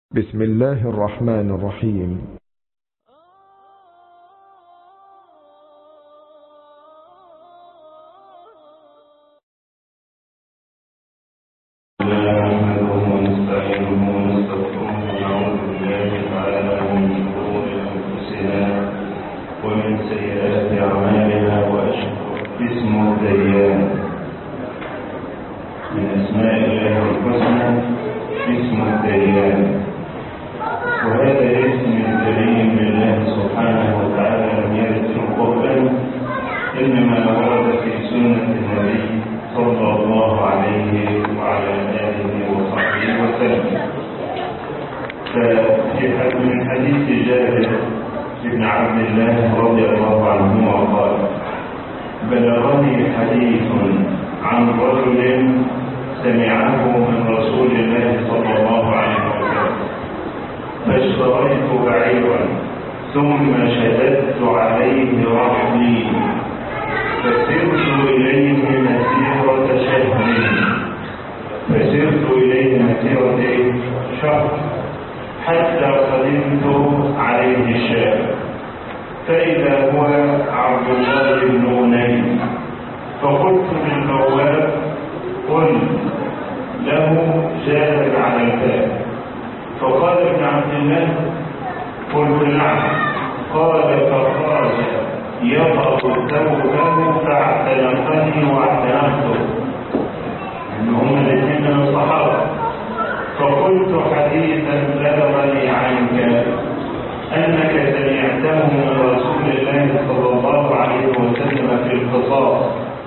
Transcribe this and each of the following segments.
بسم الله الرحمن الرحيم ومن سيئات أعمالنا اسم الديان من أسماء الله الحسنى اسم الديان وهذا الاسم الكريم لله سبحانه وتعالى لم يرد في القرآن إنما ورد في سنة النبي صلى الله عليه وعلى آله وصحبه وسلم ففي من حديث جابر بن عبد الله رضي الله عنهما قال بلغني حديث عن رجل سمعه من رسول الله صلى الله عليه وسلم فاشتريت بعيرا ثم شددت عليه رحلي فسرت إليه مسيرة شهر فسرت إليه مسيرة شهر حتى قدمت عليه الشام فإذا هو عبد الله بن أنيس فقلت للبواب قل له جاهد على الباب فقال ابن عبد الله قلت نعم قال فخرج يضع ثوبه فاعتنقني واعتنقته ان هم الاثنين من الصحابه فقلت حديثا بلغني عنك انك سمعته من رسول الله صلى الله عليه وسلم في القصاص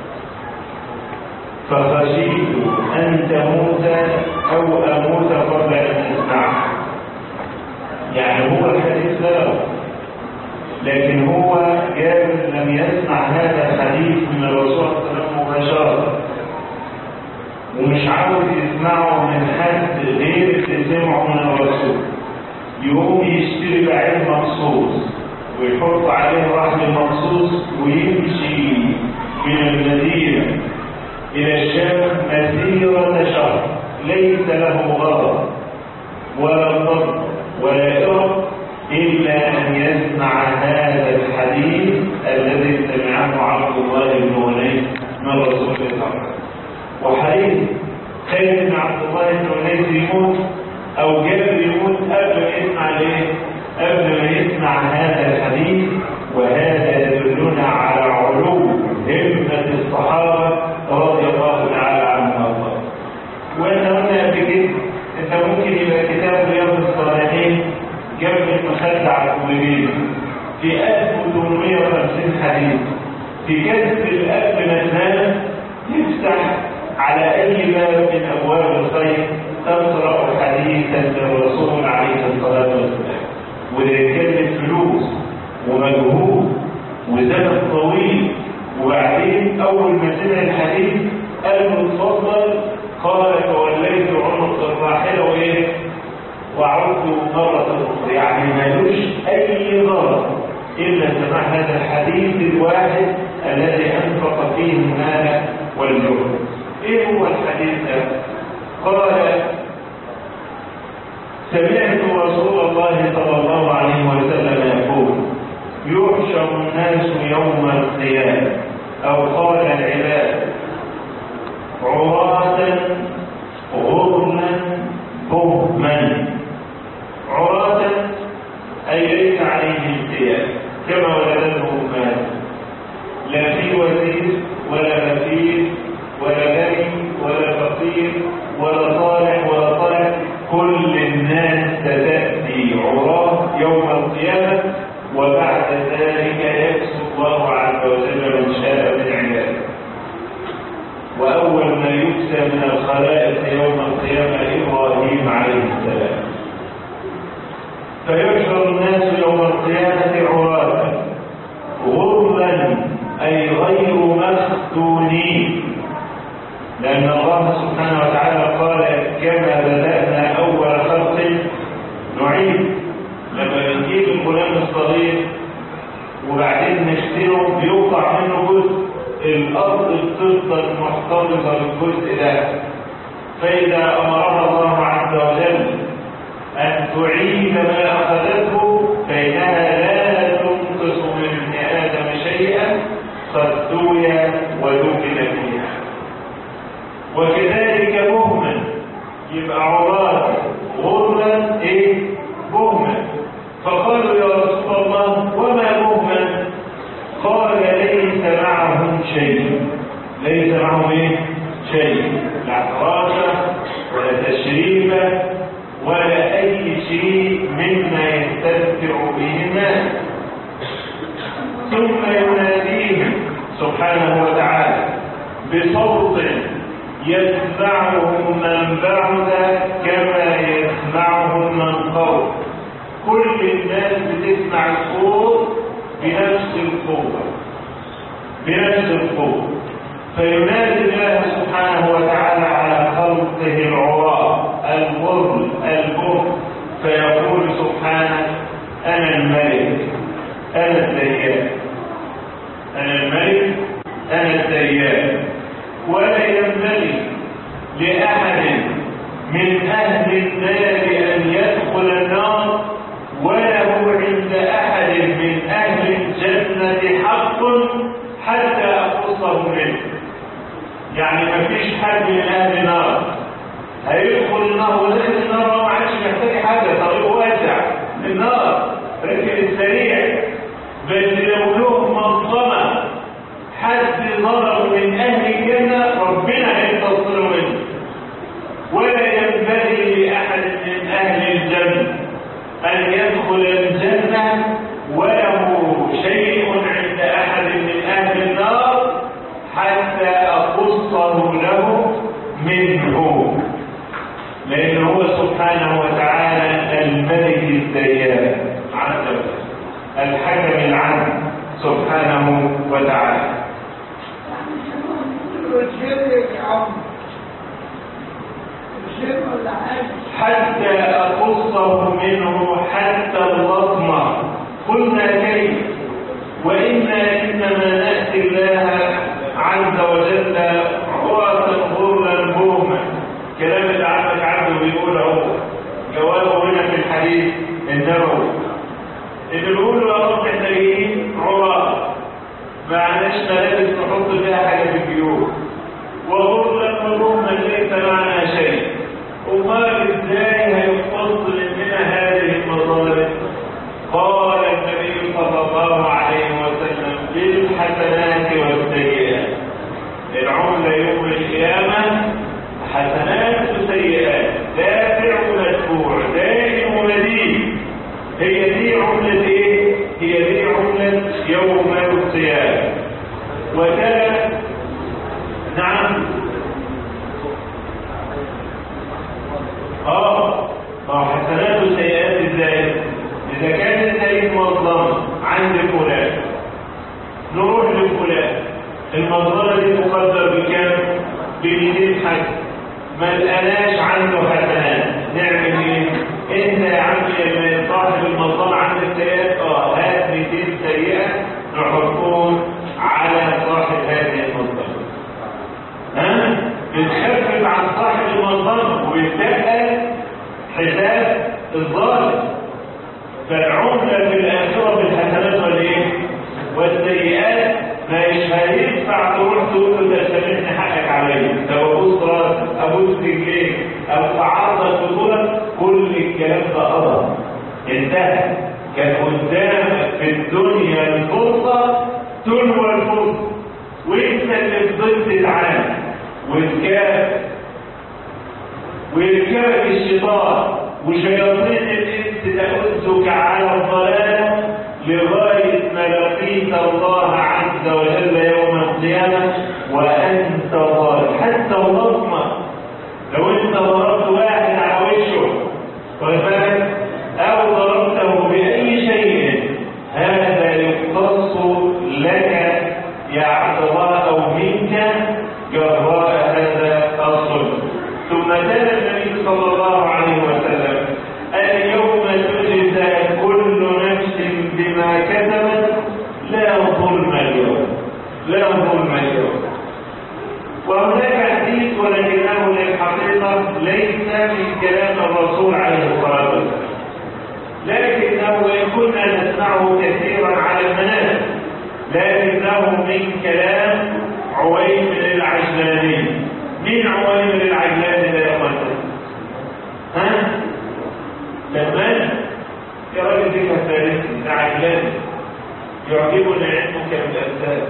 فخشيت ان تموت او اموت قبل ان اسمعه يعني هو الحديث بلغ لكن هو جابر لم يسمع هذا الحديث من الرسول صلى الله عليه وسلم مباشره ومش عاوز يسمعه من حد غير اللي سمعه من الرسول يقوم يشتري بعير مخصوص ويحط عليه رحل مخصوص ويمشي من المدينة إلى الشام مسيرة شهر ليس له غرض ولا فضل ولا إرق إلا أن يسمع هذا الحديث الذي سمعه عبد الله بن أنيس من رسول الله وحديث خير بن عبد الله بن أنيس يموت أو جابر يموت قبل ما يسمع ليه؟ قبل ما يسمع هذا الحديث وهذا يدلنا على علو همة الصحابة رضي الله تعالى عنهم وارضاهم. واحنا قلنا قبل كده انت ممكن يبقى كتاب رياض الصالحين جنب المخدة على الكوميدية في 1850 حديث في كتب الأب متنان تفتح على أي باب من أبواب الخير تقرأ حديثا للرسول عليه الصلاة والسلام وده يتكلم فلوس ومجهود وزمن طويل وبعدين أول ما سمع الحديث قال له اتفضل قال فوليت عنق الراحلة وإيه؟ وعدت مرة أخرى يعني مالوش أي غرض إلا سماع هذا الحديث الواحد الذي أنفق فيه المال والجهد ايه هو الحديث ده قال سمعت رسول الله صلى الله عليه وسلم يقول يحشر الناس يوم القيامة أو قال العباد عراة غرما بهما عراة أي ليس عليهم ثياب كما ولدتهم مال لا في وزير ولا مثير ولا غني ولا فقير ولا صالح ولا طالب كل الناس ستأتي عراة يوم القيامة وبعد ذلك يكسب الله عز وجل من شاء من عباده وأول ما يكسى من الخلائق يوم القيامة إبراهيم عليه السلام فيحشر الناس يوم القيامة عراة غرلا أي غير مختونين لأن الله سبحانه وتعالى قال كما بدأنا أول خلق نعيد لما بنجيب الغلام الصغير وبعدين نشتره بيوقع منه جزء الأرض بتفضل محتفظة بالجزء ده فإذا أمرها الله عز وجل أن تعيد ما أخذته فإنها لا تنقص من ابن آدم شيئا قد دوي ودفن فيها وكذلك مهمل يبقى عراة غرلا ايه مهمل فقالوا يا رسول الله وما مهمل قال ليس معهم شيء ليس معهم ايه شيء لا اعتراض ولا تشريف ولا اي شيء مما يستمتع به الناس ثم يناديهم سبحانه وتعالى بصوت يسمعهم من بعد كما يسمعهم من قرب كل الناس بتسمع الصوت بنفس القوة بنفس القوة فينادي الله سبحانه وتعالى على خلقه العراء الغر البر فيقول سبحانه أنا الملك أنا الديان أنا الملك أنا الديان ولا ينبغي لأحد من أهل النار أن يدخل النار وله عند أحد من أهل الجنة حق حتى أقصه منه يعني ما فيش حد من أهل النار هيدخل النار ودخل النار وما عادش محتاج حاجة طريق واسع النار ركب السريع بس لو له منظمة حد ضرب من أهل الجنة ربنا هيتصل منه ولا ينبغي لأحد من أهل الجنة أن يدخل الجنة وله شيء عند أحد من أهل النار حتى أقصه له منه لأنه هو سبحانه وتعالى الملك الديان عز وجل الحكم العدل سبحانه وتعالى حتى أقصه منه حتى اللطمة قلنا كيف وإنا إنما نأتي الله عز وجل عراة غرلا بوما كلام اللي عمك عبده بيقول اهو جوابه هنا في الحديث النبوي اللي بيقول له يا رب احنا جايين عراة ما عندناش ملابس نحط فيها حاجه في الجيوب وغرلا وبوما ليس معنا شيء امال ازاي هيقتص مننا هذه المظالم قال النبي صلى الله عليه وسلم بالحسنات والسيئات العملة يوم القيامة حسنات وسيئات دافع ومدفوع دائم ومدين هي دي عملة ايه؟ هي دي عملة يوم القيامة وكان نعم اه ما حسنات وسيئات ازاي؟ إذا كان السيد مظلمة عند فلان نروح لفلان المظلمة دي مقدر بكام؟ بمئتين حسن ما لقناش عنده حسنات نعمل ايه؟ انت يا عمي لما صاحب المظلمة عندك سيئات اه هات 200 سيئة نحطهم على صاحب هذه المظلمة ها؟ بتخفف عن صاحب المظلمة ويتبقى حساب الظالم فالعملة في الآخرة بالحسنات والإيه؟ والسيئات مش هيدفع تروح تقول له ده سامحني حقك عليا لو ابوس راسك ابوس رجليك او تعرض بطولك كل الكلام ده قضى انتهى كان قدامك في الدنيا الفرصة تنوى الفرصة وانت اللي فضلت تعاني والكاف ويركبك الشيطان وشياطين الانس تأذك على الضلال لغاية ما لقيت الله عز وجل يوم القيامة وأنت ضال حتى اللطمة لو أنت ضربت واحد على وشه بالك أو ضربته بأي شيء هذا يقتص لك يا عبد الله أو منك جراء هذا الصلح ثم تلا النبي صلى الله عليه وسلم اليوم تجزى كل نفس بما كسبت لا ظلم نسمعه كثيرا على المنابر لكنه من كلام عويمر العجلاني مين عويمر العجلاني ده يا اخوانا ها لما يا راجل دي فارسي ده عجلاني يعجبني علمك بالامثال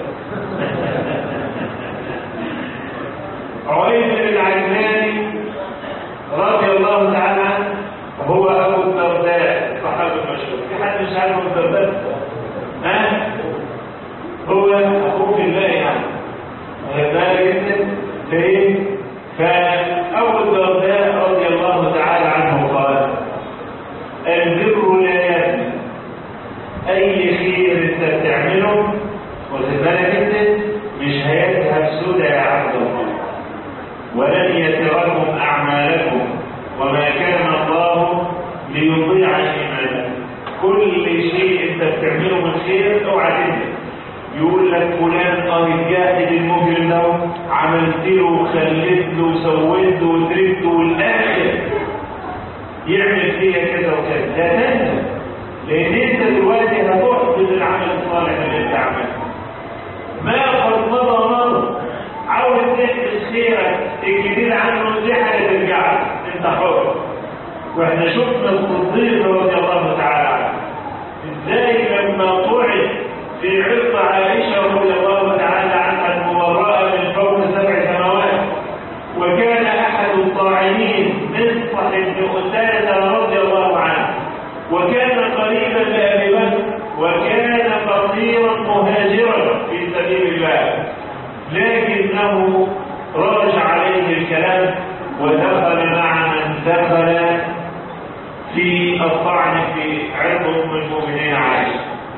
عويمر العجلاني رضي الله تعالى عنه هو ابو الدرداء صحابي المشهور في حد مش عارف ابو الدرداء ها هو اخوه في الله يعني هذا جدا فايه فابو الدرداء رضي الله تعالى عنه قال البر لا يبني اي خير انت بتعمله واخد بالك انت مش هيذهب سدى يا عبد الله ولن يتركم اعمالكم وما كان الله ليضيع ايمانكم كل شيء انت بتعمله من خير اوعى تنسى يقول لك فلان اه الجاهد المجرم ده عملت له وخليت له وسويت له وتركته والاخر يعمل فيها كذا وكذا لا تنسى لان انت دلوقتي هتحبط العمل الصالح اللي انت عملته ما قد مضى مضى عاوز تحدث خيرك الجديد عنه دي حاجه ترجع لك انت حر واحنا شفنا الصديق رضي الله تعالى عنه ازاي لما قعد في عرض عائشه رضي الله تعالى عنها المبرأه من فوق سبع سماوات وكان احد الطاعنين مصطح بن قتاده رضي الله عنه وكان قريبا لابي بكر وكان قصيرا مهاجرا في سبيل الله لكنه رج عليه الكلام ودخل مع من دخل في الطعن في عرض ام المؤمنين عائشه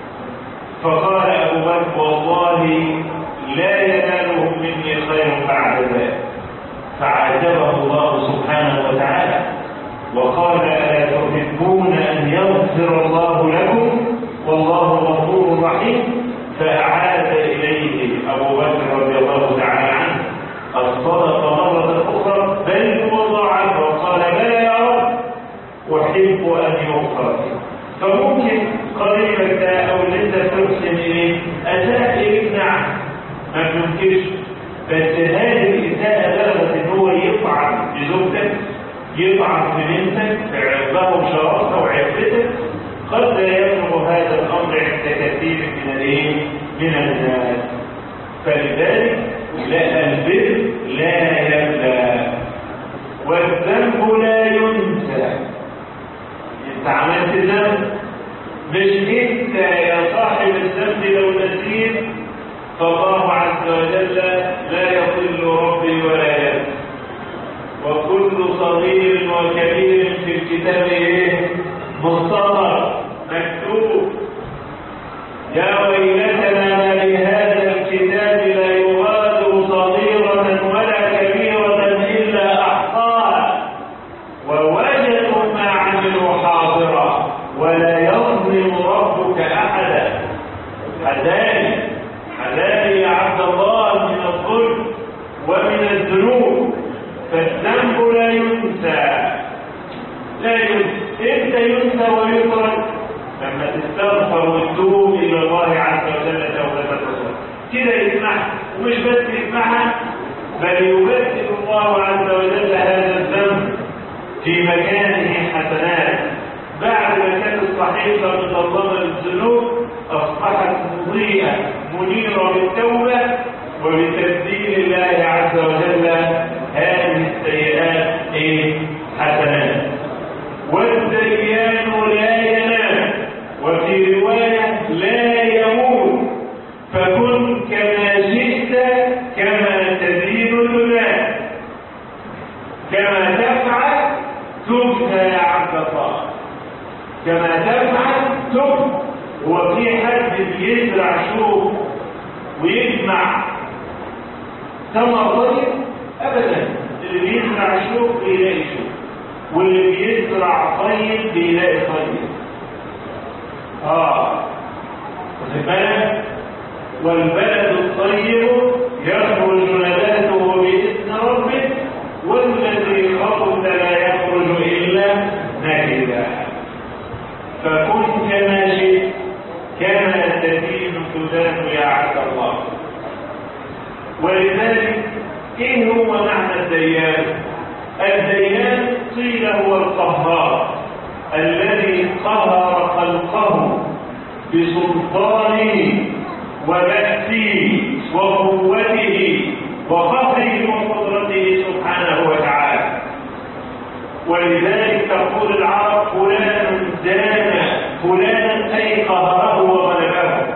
فقال ابو بكر والله لا ينالهم مني خير بعد ذلك فعاتبه الله سبحانه وتعالى وقال الا تحبون ان يغفر الله لكم والله غفور رحيم فاعاد اليه ابو بكر رضي الله تعالى عنه الصدقه مره اخرى بل وضاعف وقال بلى يا رب احب ان يغفر فممكن قريبك ده او اللي انت تحسن اليه اساء اليك نعم ما بننكرش بس هذه الاساءه بلغت ان هو يطعن بزوجتك يطعن في بنتك في عرضها وشرفها وعفتك قد لا يبلغ هذا الامر عند كثير من الايه من الناس فلذلك لا البر لا يبلى والذنب لا ينسى انت عملت ذنب مش انت يا صاحب الذنب لو نسيت فالله عز وجل لا يضل ربي ولا ينسى وكل صغير وكبير في الكتاب ايه مستطر مكتوب يا ويلتنا ما لهذا الكتاب لا يغادر صغيرة ولا كبيرة إلا أحصاها ووجدوا ما عملوا حاضرا ولا يظلم ربك أحدا حذاري حذاري يا عبد الله من الظلم ومن الذنوب فالذنب لا ينسى لا ينسى امتى ينسى ويترك لما تستغفر وتتوب الى الله عز وجل توبه نصوحا كده يسمعها ومش بس يسمعها بل يبدل الله عز وجل هذا الذنب في مكانه حسنات بعد ما كانت الصحيفه مظلمه للذنوب اصبحت مضيئه منيره بالتوبه وبتبديل الله عز وجل هذه السيئات ايه حسنات والديان لا ينام وفي رواية لا يموت فكن كما شئت كما تزيد المال كما تفعل تبت يا عبد الله كما تفعل تبت هو في حد بيزرع شوك ويجمع ثمر طيب ابدا اللي بيزرع شوك بيلاقي شوك واللي بيزرع طيب بيلاقي طيب اه واخد بالك والبلد الطيب يخرج نباته باذن ربه والذي خبث لا يخرج الا نكدا فكن كما شئت تدان يا عبد الله ولذلك ايه هو معنى الديان الديان قيل هو القهار الذي قهر خلقه بسلطانه وبأسه وقوته وفخره وقدرته سبحانه وتعالى ولذلك تقول العرب فلان دان فلانا اي قهره وغلبه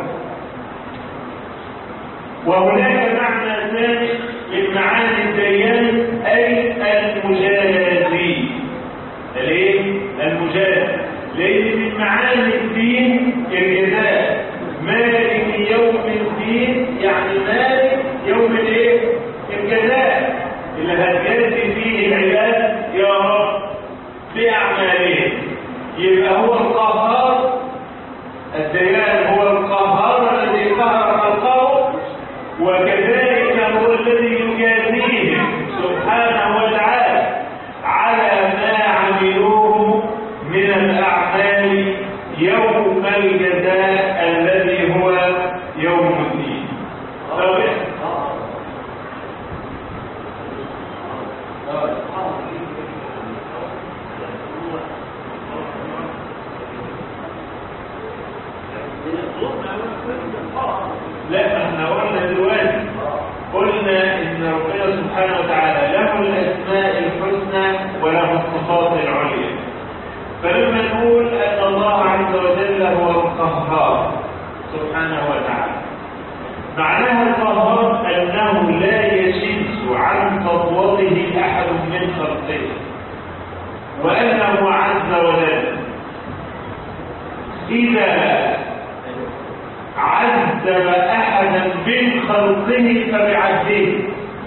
وهناك معنى ثاني من معاني الديان اي المجازي الايه المجازي لان من معاني الدين الجزاء مالك يوم الدين يعني مالك يوم الايه الجزاء اللي هتجازي فيه العباد يا رب باعمالهم يبقى هو القهار الديان هو القهار الذي قهر خلقه وكذلك هو الذي يجازيهم سبحانه وتعالى على ما عملوه من الأعمال يوم الجزاء الذي هو يوم الدين طب لا احنا قلنا دلوقتي قلنا ان ربنا سبحانه وتعالى له الاسماء الحسنى وله الصفات العليا فلما نقول ان الله عز وجل هو القهار سبحانه وتعالى معناها القهار انه لا يشد عن سطوته احد من خلقه وانه عز وجل اذا عذب احدا من خلقه فبعذبه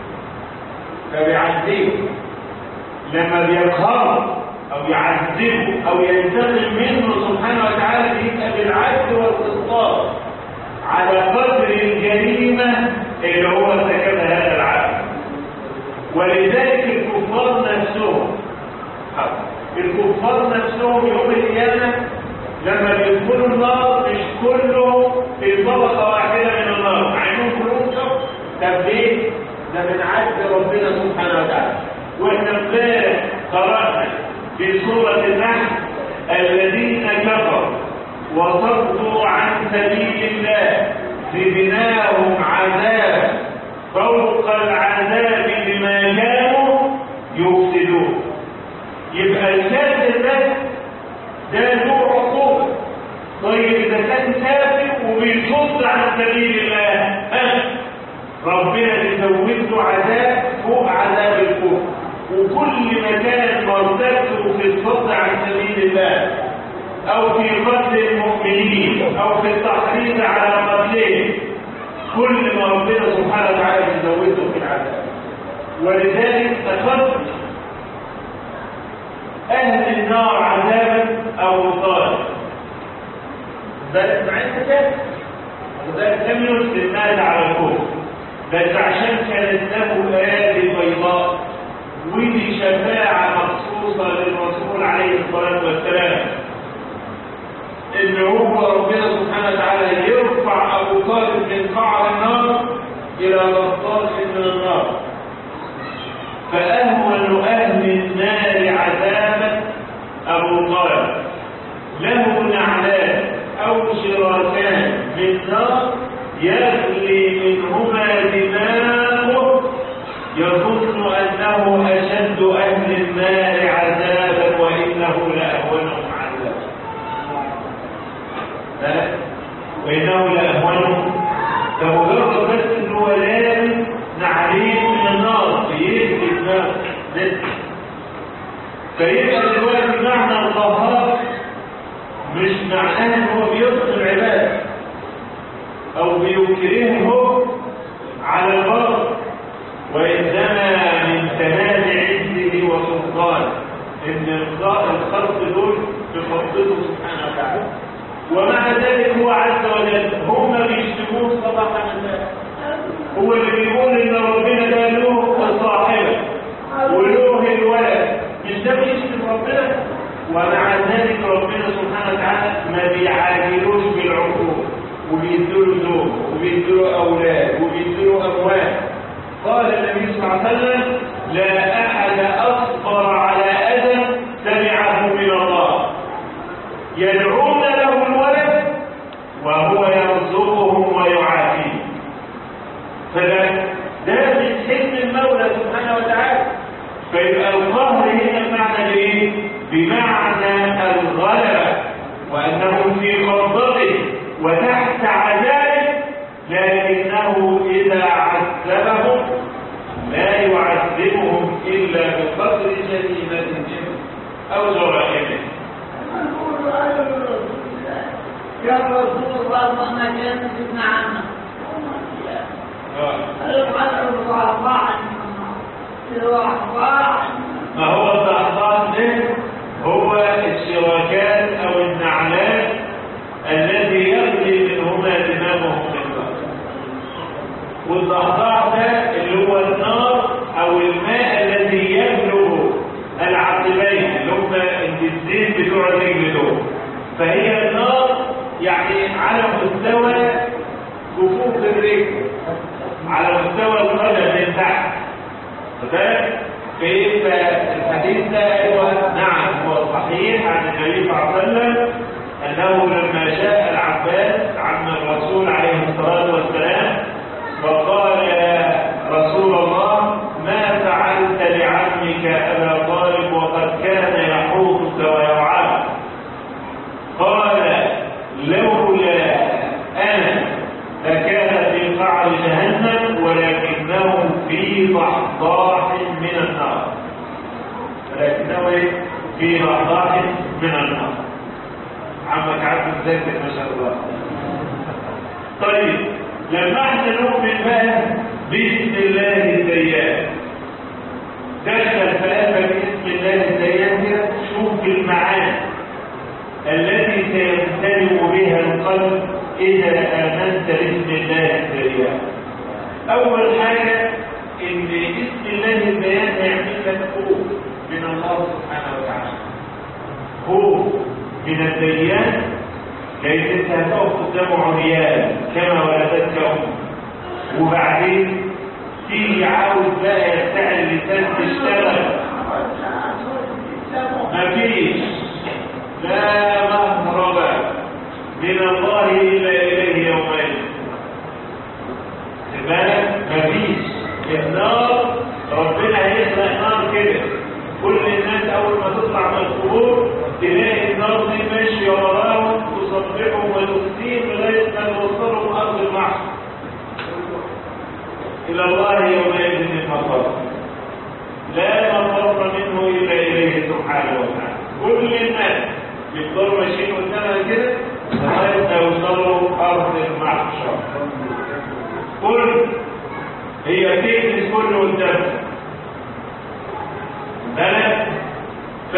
فبعذبه لما بيقهر او يعذبه او ينتقم منه سبحانه وتعالى بيبقى بالعدل والقسطاس على قدر الجريمه اللي هو ارتكب هذا العدل ولذلك الكفار نفسهم الكفار نفسهم يوم القيامه لما بيدخلوا النار مش كلهم في طبقة واحدة من النار مع انهم كلهم شر طب ليه؟ ده من عدل ربنا سبحانه وتعالى واحنا امبارح قرأنا في سورة النحل الذين كفروا وصدوا عن سبيل الله زدناهم عذاب فوق العذاب بما كانوا يفسدون يبقى الكافر ده ده له عقوبة طيب إذا كان كافر وبيصد عن سبيل الله ها ربنا يزود له عذاب فوق عذاب الكفر وكل ما كانت مرتبته في الصد عن سبيل الله أو في قتل المؤمنين أو في التحريض على قتلهم كل ما ربنا سبحانه وتعالى يزوده في العذاب ولذلك تفضل أهل النار عذابا أو طالب بس مع انت كافر وذلك لم يسلم مات على الكفر بس عشان كانت له ايادي بيضاء ودي شفاعة مخصوصة للرسول عليه الصلاة والسلام ان هو ربنا سبحانه وتعالى يرفع ابو طالب من قعر النار الى غطاس من النار فأهون أهل النار عذابا أبو طالب له نعلان أو شراكان من نار يغلي منهما دماغه يظن أنه أشد أهل النار عذابا وإنه لأهونهم عذابا وإنه لأهونهم فمجرد بس إن هو لازم نعليه من النار بيهدي دماغه فيبقى دلوقتي معنى القهار مش معناه ان هو بيظلم العباد او بيكرههم على الباطل وانما من تمام عزه وسلطانه ان الخلق دول بفضله سبحانه وتعالى ومع ذلك هو عز وجل هم بيشتمون صباحا الناس هو اللي بيقول ان ربنا ده له الصاحبه وله الولد مش ده بيشتم ربنا ومع ذلك ربنا سبحانه وتعالى ما بيعاجلوش بالعقوبة وبيديله زوج وبيديله أولاد وبيديله أموال قال النبي صلى الله عليه وسلم لا أحد أصبر على أذى سمعه من الله يدعون له الولد وهو يرزقهم ويعافيهم فده ده من حلم المولى سبحانه وتعالى فيبقى القهر هنا بمعنى ايه؟ بمعنى الغلبة وأنهم في قبضته وتحت عذابه لكنه إذا عذبهم لا يعذبهم إلا بقدر جريمتهم أو جرائمهم يا رسول الله ما كان ابن عمك القدر ضعفان ضعفان ما هو الضعفان ده هو الشراكات أو النعلات الذي يغلي منهما دماغهم من بعض والضعضاع ده اللي هو النار أو الماء الذي يبلغ العقبين اللي هم الجزين بتوع الرجل دول فهي النار يعني على مستوى كفوف الرجل على مستوى القدم من تحت فذلك كيف الحديث ده ايوه نعم هو صحيح عن النبي صلى الله عليه وسلم انه لما جاء العباس عم الرسول عليه الصلاه والسلام وقال يا رسول الله ما فعلت لعمك ابا طالب وقد كان يحوطك ويرعاك قال لولا انا لكان في قعر جهنم ولكنه في ضحضاح من النار ولكنه إيه؟ في ضحضاح من النار عمك عبد الزكي ما شاء الله طيب لما احنا نؤمن بقى باسم الله الديان دخل فلافة باسم الله الديان كده شوف المعاني التي سيمتلئ بها القلب إذا آمنت باسم الله الديان أول حاجة إن اسم الله الديان هيعمل لك خوف من الله سبحانه وتعالى خوف من الديان لأن أنت هتقف قدامه عريان كما ولدتك أمك وبعدين تيجي عاوز بقى يفتح اللسان تشتغل مفيش لا مهرب من الله إلا إليه يومئذ بالك مفيش النار ربنا هيخلق نار كده كل الناس أول ما تطلع من القبور تلاقي النار دي ماشية وراهم تصبحهم وتكسيهم لغاية ما توصلهم أرض المحشر إلى الله يومئذ المصر لا مصر منه إلا إليه سبحانه وتعالى كل الناس يفضلوا ماشيين قدامها كده لغاية ما يوصلوا أرض المحشر كل هي تجلس كل قدامها بلد ف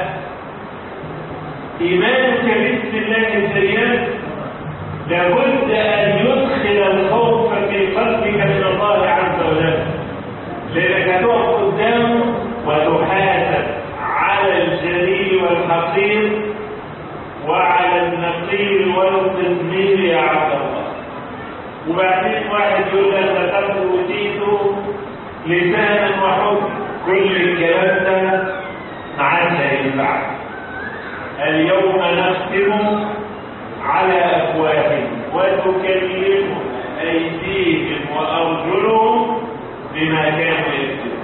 إيمانك باسم الله الزيان لابد أن يدخل الخوف في قلبك من الله عز وجل لأنك هتقف قدامه وتحاسب على الجليل والحقير وعلى النقير والقزمير يا عبد الله وبعدين واحد يقول لك لقد اوتيت لسانا وحكم كل الكلام ده ما عادش هينفع اليوم نختم على افواههم وتكلمهم ايديهم وارجلهم بما كانوا يكسبون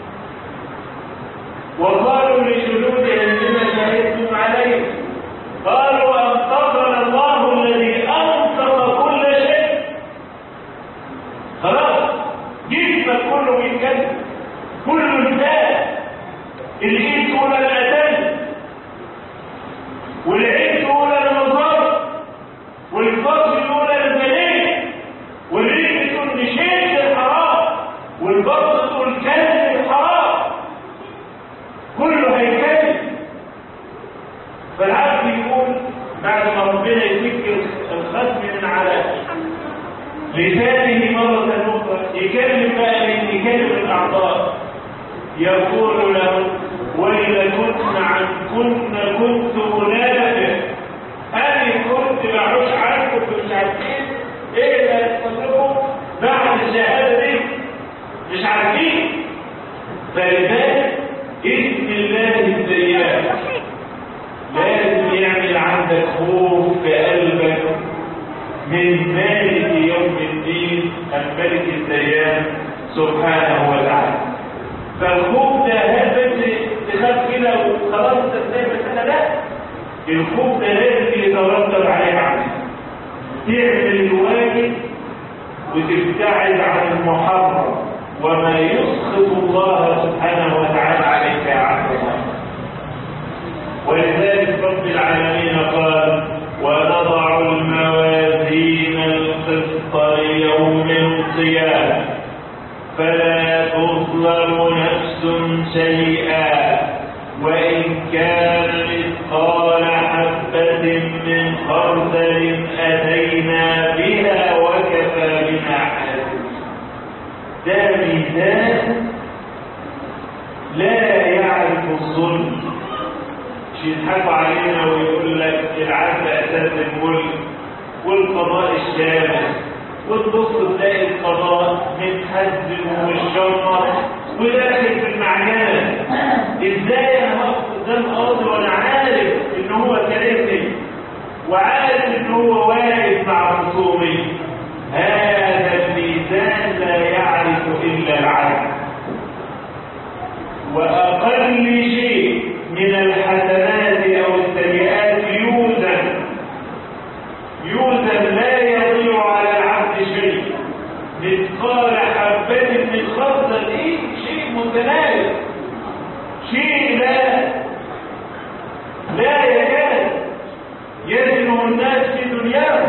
وقالوا لجلودهم لما شهدتم عليه قالوا انطقنا الله الذي انطق كل شيء خلاص جسمك كله بيتكلم كله انتهى الايد تقول انا قتلت والعين تقول انا نظرت والفصل يقول انا زنيت والرجل تقول مشيت الحرام والبطن تقول كلت الحرام كله هيكلم فالعبد يقول بعد ما ربنا يفك الختم من على لسانه مرة أخرى يكلم بقى يكلم الأعضاء يقول له ويلكن عن كن كنت منافق أنا كنت معروش عنكم مش عارفين إيه ده عندك خوف في قلبك من مالك يوم الدين الملك الديان سبحانه وتعالى فالخوف ده هل بس تخاف كده وخلاص انت ازاي بس لا الخوف ده لازم يترتب عليه عمل تعمل الواجب وتبتعد عن المحرم وما يسخط الله سبحانه وتعالى عليك يا عبد الله ولذلك رب العالمين قال ونضع الموازين القسط ليوم القيامة فلا تظلم نفس شيئا وإن كان مثقال حبة من خردل أتينا بها وكفى بنا حاسبين ده ميزان لا يعرف الظلم مش يضحكوا علينا ويقول لك العدل اساس الملك والقضاء الشامل وتبص تلاقي القضاء متهزم ومتشمر وداخل في المعجنه ازاي انا هقف قدام قاضي وانا عارف ان هو كارثي وعارف ان هو واقف مع خصومي هذا الميزان لا يعرف الا العدل واقل شيء من الحسنات او السيئات يوزن يوزن لا يضيع على العبد شيء مثقال حبة من خردل ايه شيء متناهي شيء لا لا يكاد يزن الناس في دنياهم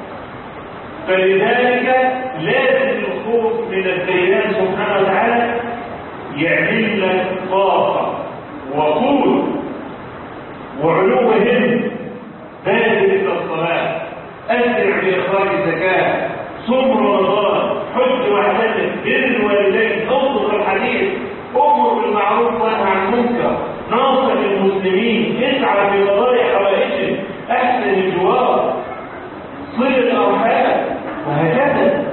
فلذلك لازم الخوف من الديان سبحانه وتعالى يعمل لك طاقه وقوة وعلو هم بادر إلى الصلاة أسرع بإخراج الزكاة صوم رمضان حج واعتمد بر الوالدين اصدق الحديث امر بالمعروف وانهى عن المنكر ناصر المسلمين اسعى في قضايا حوائجهم احسن الجوار صل الارحام وهكذا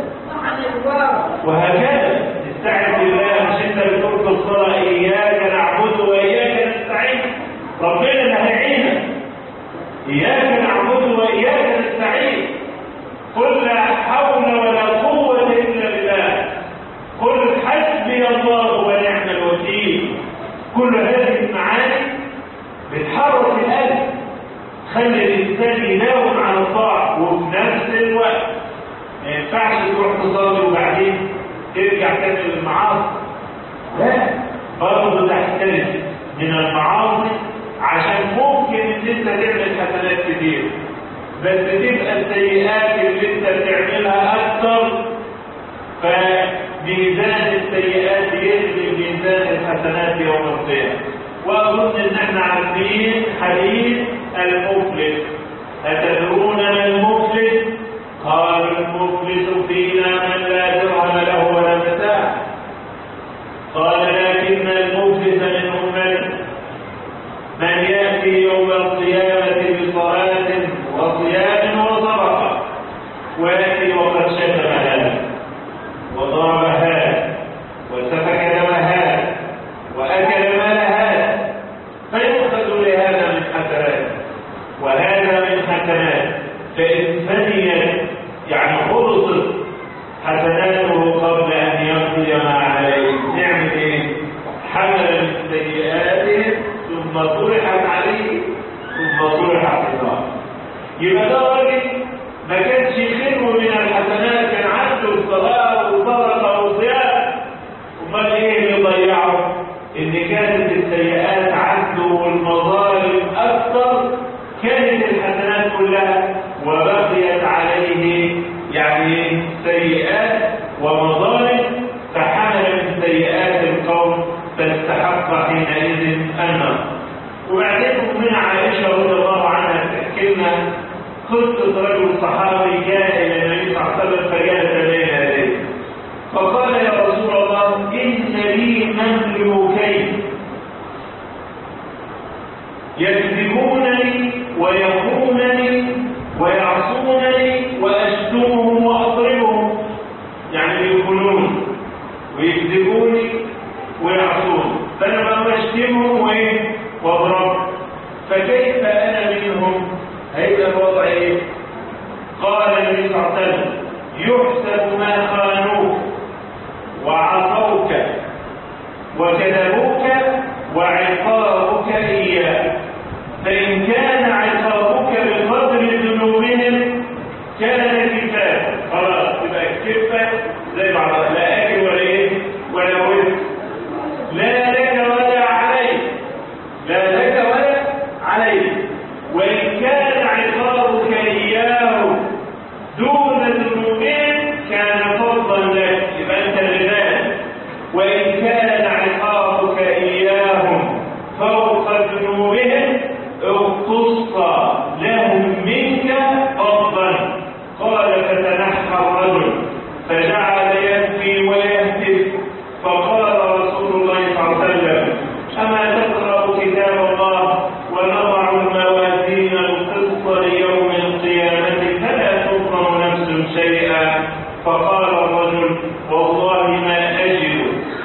وهكذا استعن بالله مش انت بتقول في الصلاه اياك نعبد واياك نستعين ربنا اللي هيعينك اياك نعبد واياك نستعين قل لا حول ولا قوه الا بالله قل حسبي الله ونعم الوكيل كل هذه المعاني بتحرك القلب خلي الانسان يداوم على الطاعه وفي نفس الوقت ما ينفعش تروح تصلي وبعدين ترجع تعمل المعاصي لا برضه تحترم من المعاصي عشان ممكن ان انت تعمل حسنات كتير بس تبقى السيئات اللي انت بتعملها اكتر فميزان السيئات يغلب ميزان الحسنات يوم القيامه واظن ان احنا عارفين حديث المفلس اتدرون ما المفلس قال المفلس فينا من لا درهم له ولا متاع قال لكن المفلس من امتي من ياتي يوم القيامه بصلاه وصيام وصدقه وياتي وقد شتم هذا وضرب هذا وسفك دم هذا واكل مال هذا فيؤخذ لهذا من حسنات وهذا من حسنات فان فنيت يعني خلصت حسناته قبل ان يقضي ما عليه نعمل ايه حمل من سيئاته ثم طرحت عليه ثم طرحت في النار يبقى ده راجل ما كانش خيره من الحسنات كان عنده الصلاه وصدقه وصيام امال ايه اللي ضيعه ان كانت السيئات عنده والمظالم اكثر كانت الحسنات كلها وبقيت عليه يعني سيئات ومظالم فحمل من سيئات القوم فاستحق حينئذ النار وبعدين من عائشه رضي الله عنها تحكي لنا قصه رجل صحابي جاء الى النبي صلى الله عليه وسلم فجلس بين يديه فقال يا رسول الله ان لي مملوكين يكذبونني ويخونني ويعصونني واشتمهم واضربهم يعني يخونون ويكذبوني ويعصون فانا ما بشتمهم وايه واضربهم فكيف انا منهم هيبقى الوضع ايه قال النبي صلى الله عليه وسلم يحسب ما خانوك وعصوك وكذبوك وعقابك إياه فإن كان عقابك بقدر ذنوبهم كان كفاية خلاص تبقى كفة زي بعض لا أكل ولا إيه ولا وزن لا لك ولا عليك لا لك ولا عليك وإن كان عقابك إياه دون ذنوبهم كان فضلا لك يبقى أنت الغنى وإن كان عقابك إياهم فوق ذنوبهم اقتص لهم منك فضلا قال فتنحى الرجل فجعل يبكي ويهتف فقال رسول الله صلى الله عليه وسلم أما تقرأ كتاب الله ونضع الموازين القسط ليوم القيامة فلا تظلم نفس شيئا فقال الرجل والله ما أجد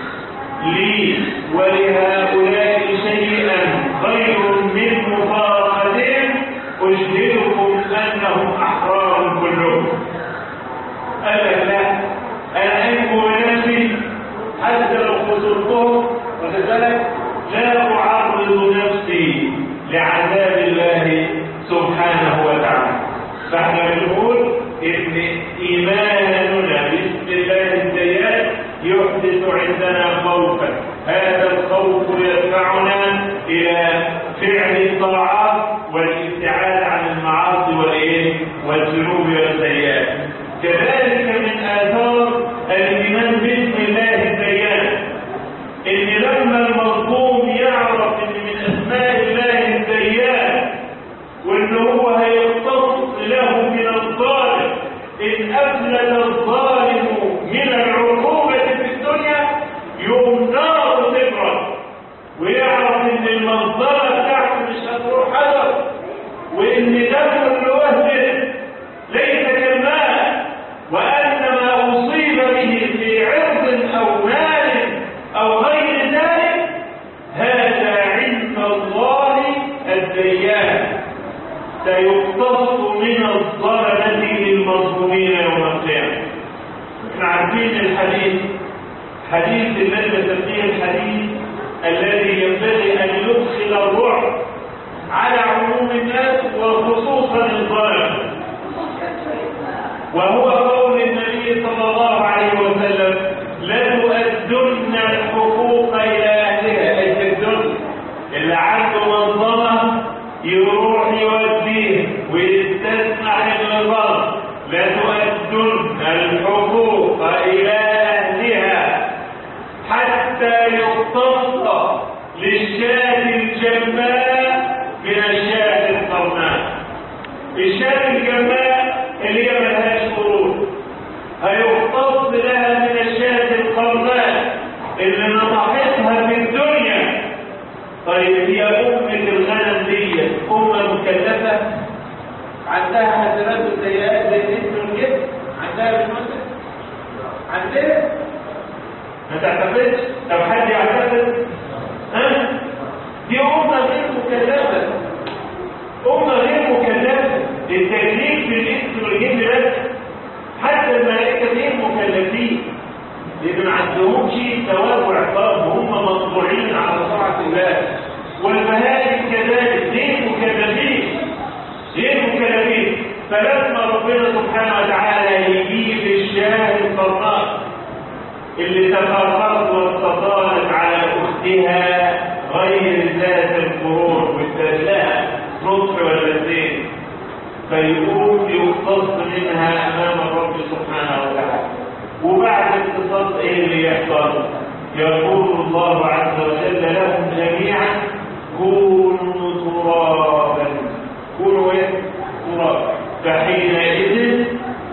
لي ولهؤلاء شيئا خير من مفارقتهم أشهدكم أنهم أحرار كلهم قال لك لا أنا أنكو بنفسي حتى لو خسرتهم وكذلك لا أعرض نفسي لعذاب الله سبحانه وتعالى فاحنا بنقول ان ايماننا باسم الله الديان يحدث عندنا خوفا هذا الخوف يدفعنا الى فعل الطاعات والابتعاد عن المعاصي والايه والذنوب والسيئات كذلك من اثار الايمان باسم الله الديان ان لما المظلوم يعرف ان من اسماء الله الديان وان هو هيقتص له من الظالم ان افلت الظالم من العقوبه في الدنيا يوم نار تبرد ويعرف ان المنظره بتاعته مش هتروح حجر وان دمه اللي وهده ليس كالماء وان ما اصيب به في عرض او مال او غير ذلك هذا عند الله الديان سيقتص من الظلمة للمظلومين يوم القيامة. احنا عارفين الحديث حديث الذي بسميه الحديث الذي ينبغي ان يدخل الرعب على عموم الناس وخصوصا الظالم. وهو قول النبي صلى الله عليه وسلم لتؤدن الحقوق الى اهلها اي في الدنيا اللي عنده منظمه يروح يوديه ويستسمح النظام لتؤدن الحقوق الى اهلها حتى يقتص للشاة الجماء من الشاة القرناء الشاة الجماء اللي هي ملهاش قرون هيقتص لها من الشاة القرناء اللي نطحتها في الدنيا طيب هي أمة الغنم دي أمة مكلفة عندها حسنات وسيئات زي الاسم والجسم عندها بالمثل عندنا ما تعتقدش طب حد يعتقد ها دي أمة غير مكلفة أمة غير مكلفة التكليف بالاسم والجسم بس حتى الملائكة غير مكلفين لأن ما عندهمش ثواب وعقاب وهم مطبوعين على طاعة الله والبهائم كذلك غير مكلفين غير مكلفين فلما ربنا سبحانه وتعالى يجيب الشاه القرناء اللي تفرقت واستطالت على اختها غير ذات القرون والدلها نصف ولا اثنين فيقوم يقتص منها امام الرب سبحانه وتعالى وبعد اقتصاص ايه اللي يحصل يقول الله عز وجل لهم جميعا كونوا ترابا كونوا ايه ترابا فحينئذ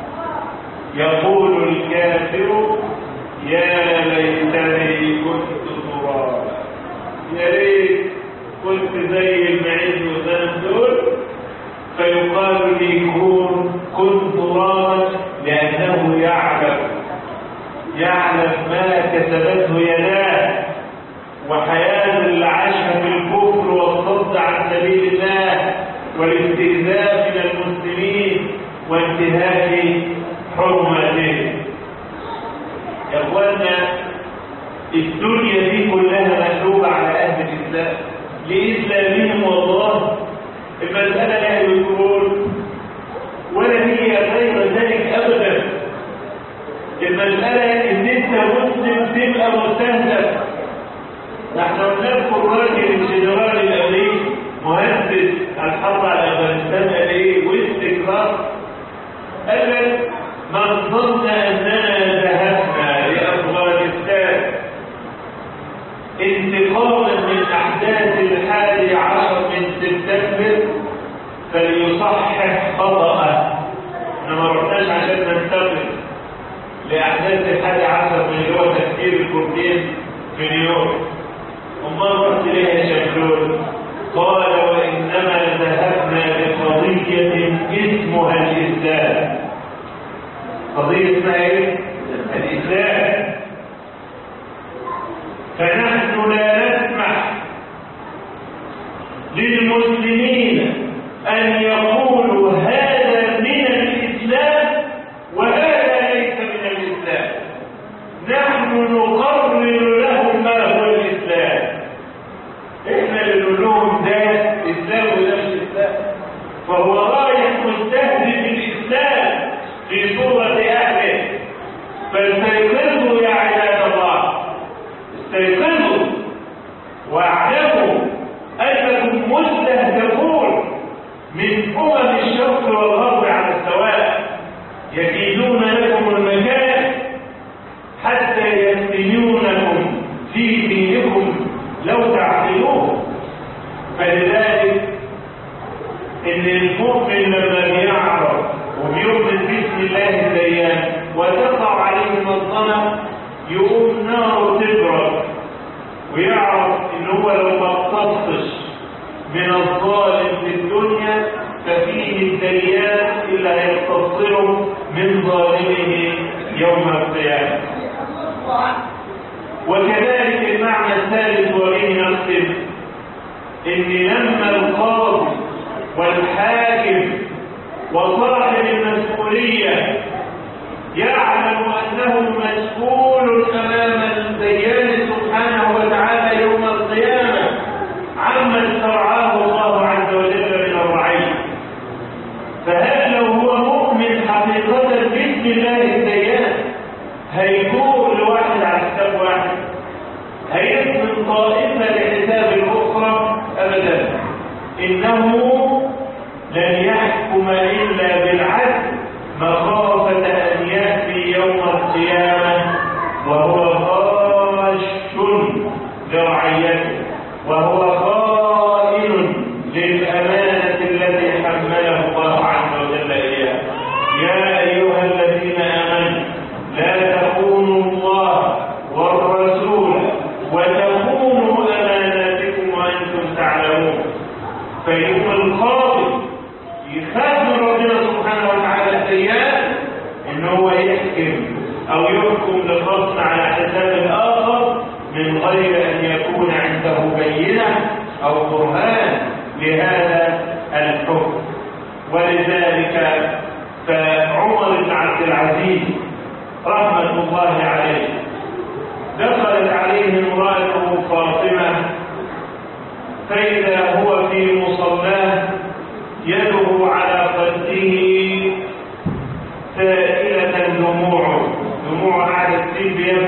يقول الكافر يا ليتني كنت ترابا يا ريت كنت زي المعز والغنم دول فيقال لي كون كن ترابا لانه يعلم يعلم ما كسبته يداه وحياة اللي عاشها في الكفر والصد عن سبيل الله والاستئذان من المسلمين وانتهاك حرماتهم يا اخوانا الدنيا دي كلها مقلوبة على أهل الإسلام لإسلامهم والله المسألة لا يذكرون ولا هي غير ذلك أبدا المسألة إن أنت مسلم تبقى مستهدف نحن نذكر راجل الجنرال الأمريكي مهندس الحرب على أفغانستان قال إيه واستكبار قال لك من ظن أننا ذهبنا لأفغانستان انتقاما من احداث الحادي عشر من سبتمبر فليصحح خطأه احنا ما رحناش عشان ننتقل لاحداث الحادي عشر من اللي هو تفكير الكردين في نيويورك امال رحت ليه يا شملول قال وانما ذهبنا لقضيه اسمها الاسلام قضيه اسمها ايه الاسلام فنحن لا نسمح للمسلمين أن يقولوا هذا من الإسلام وهذا ليس من الإسلام نحن نقرر لهم ما هو الإسلام إحنا اللي نقول لهم ده إسلام وده مش إسلام فهو رايح مستهدف الإسلام في صورة أهله فاستيقظوا يا عباد الله استيقظوا واعلموا انكم مستهدفون من امم الشرق والغرب على السواء يكيدون لكم المكان حتى يفتنونكم في دينكم لو تعقلون فلذلك ان المؤمن لما بيعرف وبيؤمن باسم الله الديان وتقع عليه منظمه يقوم ناره تبرد ويعرف ان هو لو ما اقتصش من الظالم في الدنيا ففيه الديان الا يقتصره من ظالمه يوم القيامه وكذلك المعنى الثالث وبه نختم ان لما القاضي والحاكم وصاحب المسؤوليه يعلم أنه مسؤول أمام الديان سبحانه وتعالى يوم القيامة عما استرعاه الله عز وجل من الرعية فهل لو هو مؤمن حقيقة باسم الله الديان هيكون لواحد على حساب واحد هيثبت طائفة لحساب الأخرى أبدا إنه لن يحكم إلا بالعدل مخافة أن يأتي يوم القيامة وهو غاش لرعيته وهو خائن للأمانة التي حمله الله عز وجل إياها يا أيها الذين آمنوا لا تخونوا الله والرسول وتخونوا أماناتكم وأنتم تعلمون فيوم القاضي يخاف من ربنا سبحانه وتعالى السيئات ان هو يحكم او يحكم لخصم على حساب الاخر من غير ان يكون عنده بينه او برهان لهذا الحكم ولذلك فعمر بن عبد العزيز رحمه الله عليه دخلت عليه امراته فاطمه فاذا هو في مصلاه يده على خده سائلة دموعه دموع قعدت تسيل بيده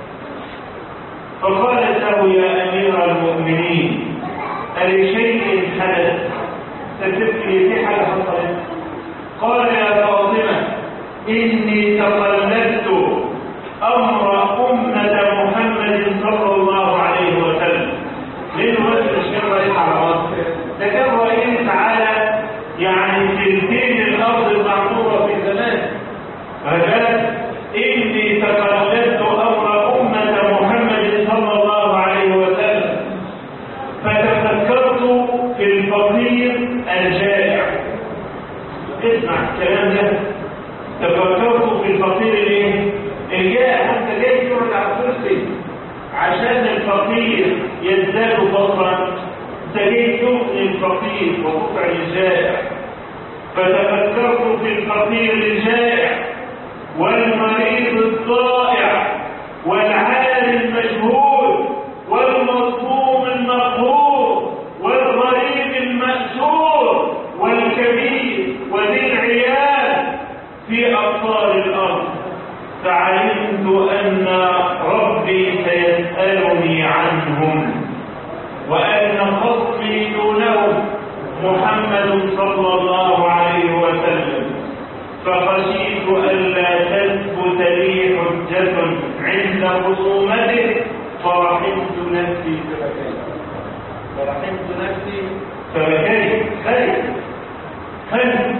فقالت له يا أمير المؤمنين ألشيء حدث ستبكي في حاجة حصلت قال يا فاطمة إني تقلدت أمر أمة محمد صلى الله عليه وسلم لأنه بس مش كان رئيس على مصر ده كان رئيس على يعني تلتين الأرض المعمورة في زمان فقال إني تقلدت أمر أمة محمد صلى الله عليه وسلم فتفكرت في الفقير الجائع اسمع الكلام ده تفكرت في الفقير الايه؟ الجائع انت جاي تقعد على الكرسي عشان الفقير يزداد فقرا انت جاي تغني الفقير وتطعم الجائع فتفكرت في الفقير الجائع والمريض الضائع والعالي المجهول والمظلوم المقهور والغريب المأسور والكبير وذي العيال في أقطار الأرض فعلمت أن ربي سيسألني عنهم وأن فضلي دونهم محمد صلى الله عليه وسلم فخشيت ألا تثبت لي حجة عند خصومته فرحمت نفسي فبكيت فرحمت نفسي فبكيت خير خير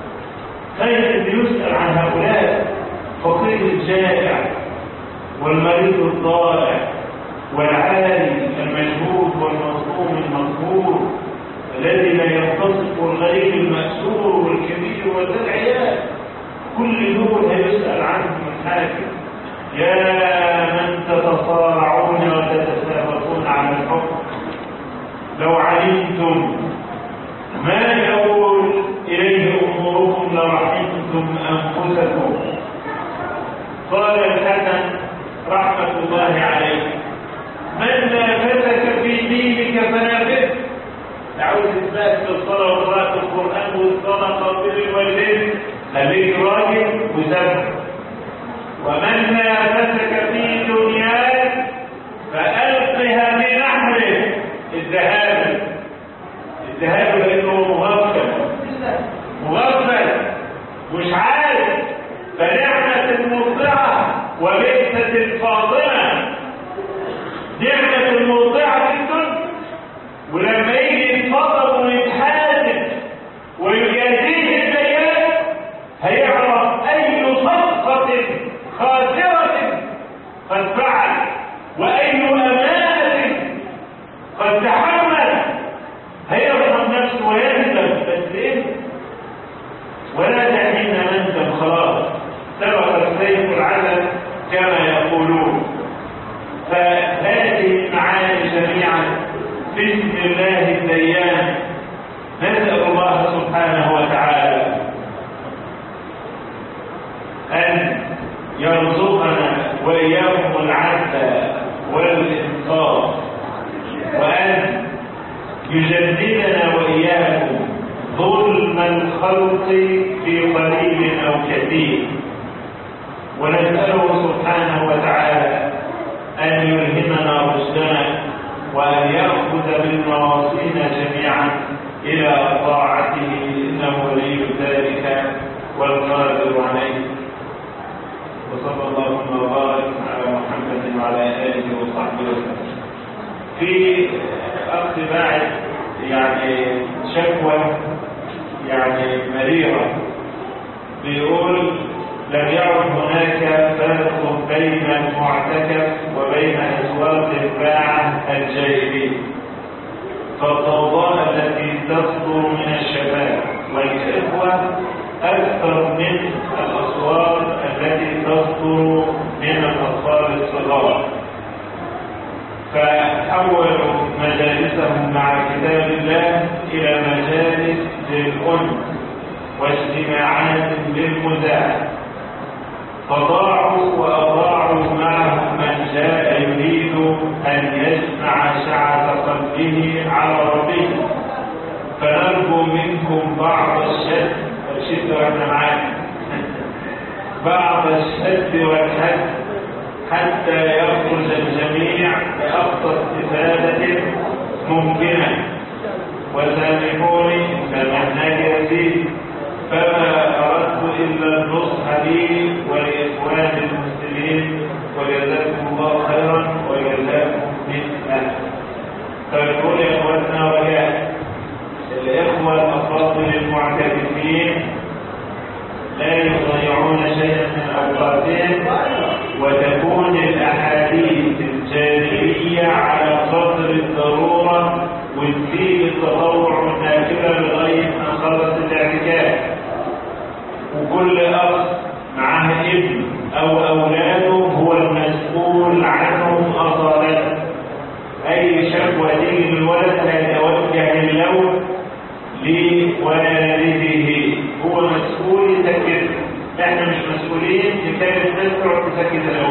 خير أن يسأل عن هؤلاء فقير الجائع والمريض الضائع والعالي المجهود والمظلوم المقهور الذي لا يتصف الغريب المأسور والكبير وذا العيال كل دول هيسأل عنه من حاكم يا من تتصارعون وتتسابقون على الحكم لو علمتم ما يقول إليه أموركم لرحمتم أنفسكم قال الحسن رحمة الله عليه من نافسك في دينك فنافسك تعود اثبات في الصلاه وقراءه القران والصلاه قبل الوالدين خليك راجل وسبب ومن نافسك في دنياك فالقها بنحره الذهاب الذهاب لانه مغفل مغفل مش عارف فنعمه المرضعه وبئسه الفاطمه نعمه المرضعه في الدنيا ولما يجي يتفضل ويتحاسب ويجازيه الديان هيعرف اي صفقه خاسره قد فعل واي امانه قد تحمل هيرحم نفسه ويندم بس ايه ولا تحين ندم خلاص سبق السيف العدم كما يقولون فهذه المعاني جميعا بسم الله الديان نسأل الله سبحانه وتعالى أن يرزقنا وإياكم العدل والإنصاف وأن يجددنا وإياكم ظلم الخلق في قليل أو كثير ونسأله سبحانه وتعالى أن يلهمنا رشدنا وأن يأخذ بالنواصينا جميعا إلى طاعته إنه ولي ذلك والقادر عليه وصلى الله وبارك على محمد وعلى آله وصحبه وسلم في أخذ بعد يعني شكوى يعني مريرة بيقول لم يعد هناك فرق بين المعتكف وبين أسواق الباعة الجاهلين فالضوضاء التي تصدر من الشباب والإخوة أكثر من الأصوات التي تصدر من الأطفال الصغار فحولوا مجالسهم مع كتاب الله إلى مجالس للأنس واجتماعات للمزاح فضاعوا وأضاعوا معهم من جاء يريد أن يجمع شعث قلبه على ربه فنرجو منكم بعض الشد الشد واحنا معاك بعض الشد والحد حتى يخرج الجميع بأقصى استفادة ممكنة وسامحوني سامحناك يا سيدي فما أردت إلا النصح لي ولإخوان المسلمين وجزاكم الله خيرا وجزاكم مثله فنقول يا إخواننا رجاء الإخوة الأفاضل المعتكفين لا يضيعون شيئا من أوقاتهم وتكون الأحاديث الجانبية على قدر الضرورة وتزيد التطوع والنافلة لغاية ما خلص الاعتكاف وكل أخ معاه ابن أو أولاده هو المسؤول عنهم أصالة أي شكوى تيجي من الولد هيتوجه ساكت